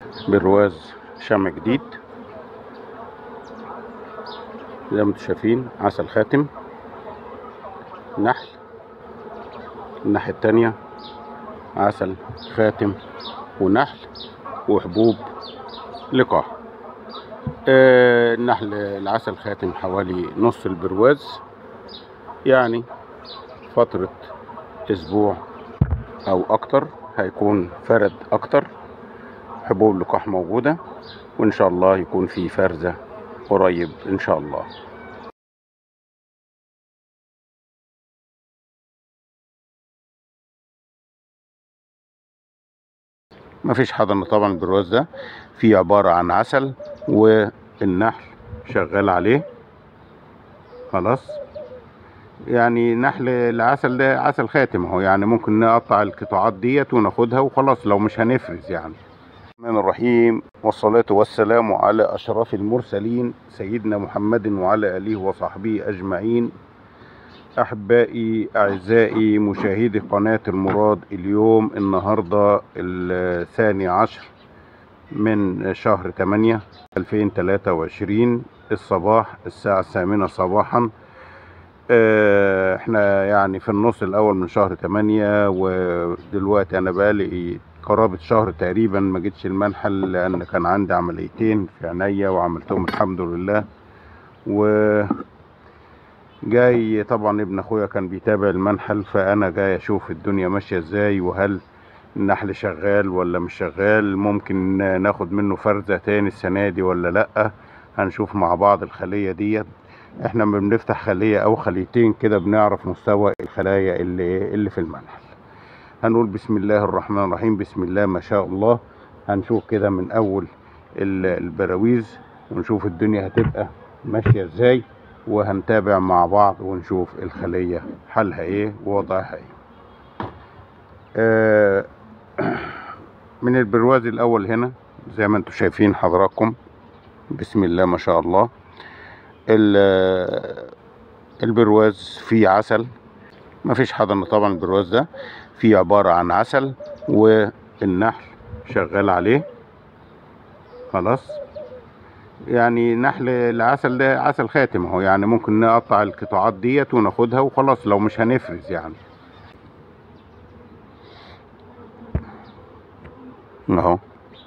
برواز شمع جديد زي ما انتم شايفين عسل خاتم نحل الناحية التانية عسل خاتم ونحل وحبوب لقاح آه النحل العسل خاتم حوالي نص البرواز يعني فترة اسبوع او اكتر هيكون فرد اكتر حبوب اللقاح موجودة وان شاء الله يكون في فرزة قريب ان شاء الله مفيش حضن طبعا البرواز ده فيه عبارة عن عسل والنحل شغال عليه خلاص يعني نحل العسل ده عسل خاتم اهو يعني ممكن نقطع القطاعات ديت وناخدها وخلاص لو مش هنفرز يعني الرحمن الرحيم والصلاة والسلام على أشرف المرسلين سيدنا محمد وعلى آله وصحبه أجمعين أحبائي أعزائي مشاهدي قناة المراد اليوم النهاردة الثاني عشر من شهر 8 2023 الصباح الساعة الثامنة صباحا آه، احنا يعني في النص الأول من شهر 8 ودلوقتي أنا بقالي قرابة شهر تقريبا ما جيتش المنحل لأن كان عندي عمليتين في عينيا وعملتهم الحمد لله و جاي طبعا ابن اخويا كان بيتابع المنحل فانا جاي اشوف الدنيا ماشيه ازاي وهل النحل شغال ولا مش شغال ممكن ناخد منه فرزه تاني السنه دي ولا لا هنشوف مع بعض الخليه ديت احنا لما بنفتح خليه او خليتين كده بنعرف مستوى الخلايا اللي اللي في المنحل هنقول بسم الله الرحمن الرحيم بسم الله ما شاء الله هنشوف كده من اول ال- البراويز ونشوف الدنيا هتبقى ماشيه ازاي وهنتابع مع بعض ونشوف الخلية حالها ايه ووضعها ايه آه، من البرواز الاول هنا زي ما انتم شايفين حضراتكم بسم الله ما شاء الله ال- البرواز فيه عسل ما فيش حضن طبعا البرواز ده فيه عبارة عن عسل والنحل شغال عليه خلاص يعني نحل العسل ده عسل خاتم اهو يعني ممكن نقطع القطاعات ديت وناخدها وخلاص لو مش هنفرز يعني اهو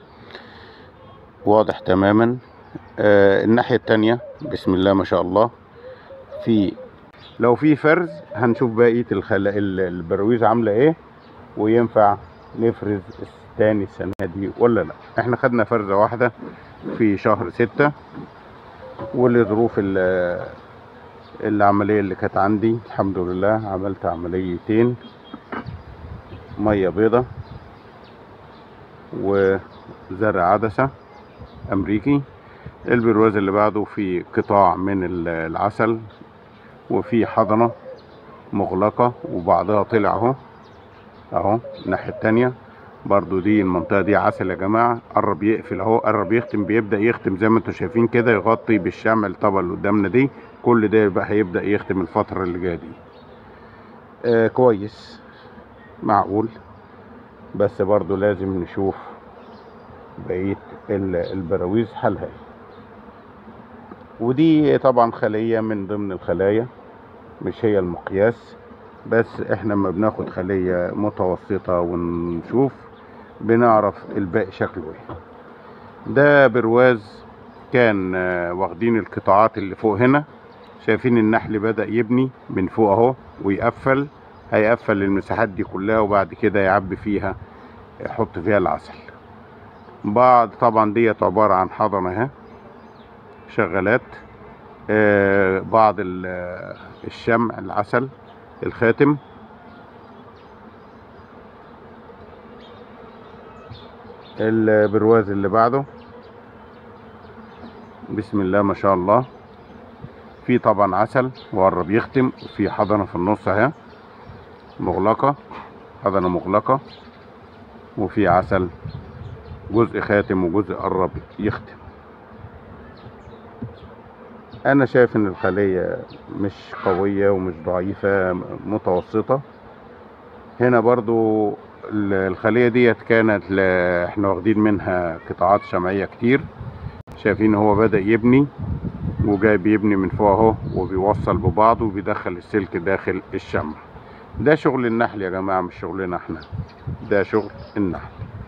واضح تماما آه الناحية التانية بسم الله ما شاء الله في لو في فرز هنشوف بقية الخلا ال- البرويز عاملة ايه وينفع نفرز تاني السنة دي ولا لا احنا خدنا فرزة واحدة في شهر ستة ولظروف ال- العملية اللي كانت عندي الحمد لله عملت عمليتين مية بيضة وزرع عدسة أمريكي البرواز اللي بعده في قطاع من ال- العسل وفي حضنة مغلقة وبعضها طلع اهو اهو الناحية التانية برضو دي المنطقة دي عسل يا جماعة قرب يقفل اهو قرب يختم بيبدأ يختم زي ما انتم شايفين كده يغطي بالشمع الطبقة اللي قدامنا دي كل ده يبقى هيبدأ يختم الفترة اللي جاية دي آه كويس معقول بس برضو لازم نشوف بقية ال- البراويز حالها ايه ودي طبعا خلية من ضمن الخلايا مش هي المقياس بس احنا لما بناخد خلية متوسطة ونشوف بنعرف الباقي شكله ايه ده برواز كان آه، واخدين القطاعات اللي فوق هنا شايفين النحل بدأ يبني من فوق اهو ويقفل هيقفل المساحات دي كلها وبعد كده يعبي فيها يحط فيها العسل بعض طبعا ديت عبارة عن حضنة اهي شغالات آه، بعض ال- آه، الشمع العسل الخاتم البرواز اللي بعده بسم الله ما شاء الله في طبعا عسل وقرب يختم وفي حضنة في النص اهي مغلقة حضنة مغلقة وفي عسل جزء خاتم وجزء قرب يختم انا شايف ان الخلية مش قوية ومش ضعيفة متوسطة هنا برضو ال- الخلية ديت كانت ل... احنا واخدين منها قطاعات شمعية كتير شايفين هو بدأ يبني وجاي بيبني من فوق اهو وبيوصل ببعضه وبيدخل السلك داخل الشمع ده شغل النحل يا جماعة مش شغلنا احنا ده شغل النحل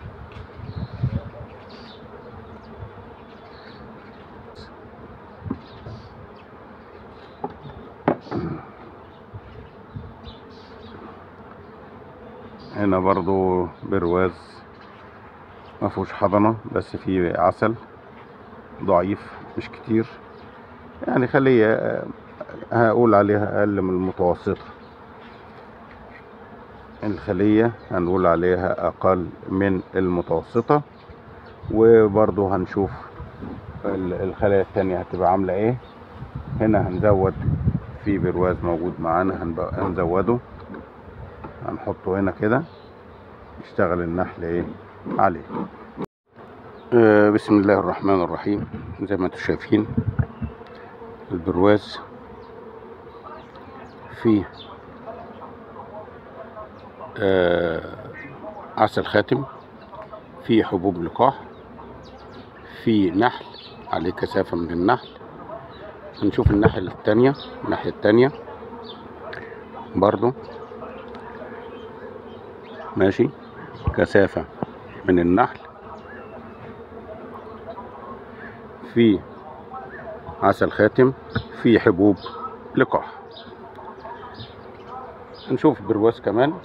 هنا برضو برواز ما فيهوش حضنة بس فيه عسل ضعيف مش كتير يعني خلية آه، هقول عليها أقل من المتوسطة الخلية هنقول عليها أقل من المتوسطة وبرضو هنشوف ال- الخلايا التانية هتبقى عاملة ايه هنا هنزود في برواز موجود معانا هنب- هنزوده هنحطه هنا كده يشتغل النحل ايه عليه آه بسم الله الرحمن الرحيم زي ما انتم شايفين البرواز فيه آه عسل خاتم فيه حبوب لقاح فيه نحل عليه كثافة من النحل هنشوف الناحية التانية الناحية التانية برضو ماشي كثافة من النحل في عسل خاتم في حبوب لقاح نشوف برواز كمان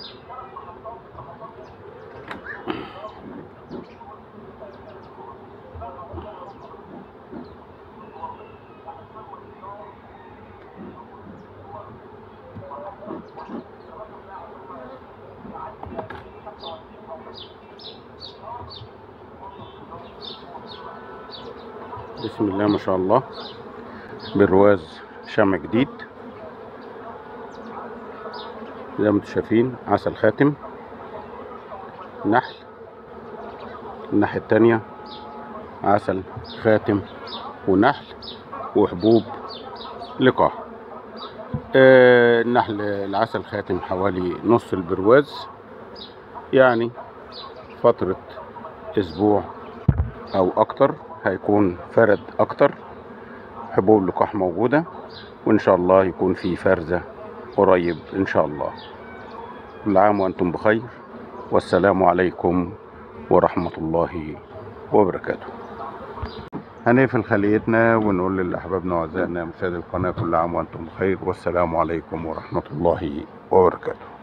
بسم الله ما شاء الله برواز شمع جديد زي ما انتم شايفين عسل خاتم نحل الناحية التانية عسل خاتم ونحل وحبوب لقاح آه النحل العسل خاتم حوالي نص البرواز يعني فترة اسبوع او اكتر هيكون فرد اكتر حبوب لقاح موجودة وان شاء الله يكون في فرزة قريب ان شاء الله كل عام وانتم بخير والسلام عليكم ورحمة الله وبركاته هنقفل خليتنا ونقول لأحبابنا وأعزائنا مشاهدي القناة كل عام وأنتم بخير والسلام عليكم ورحمة الله وبركاته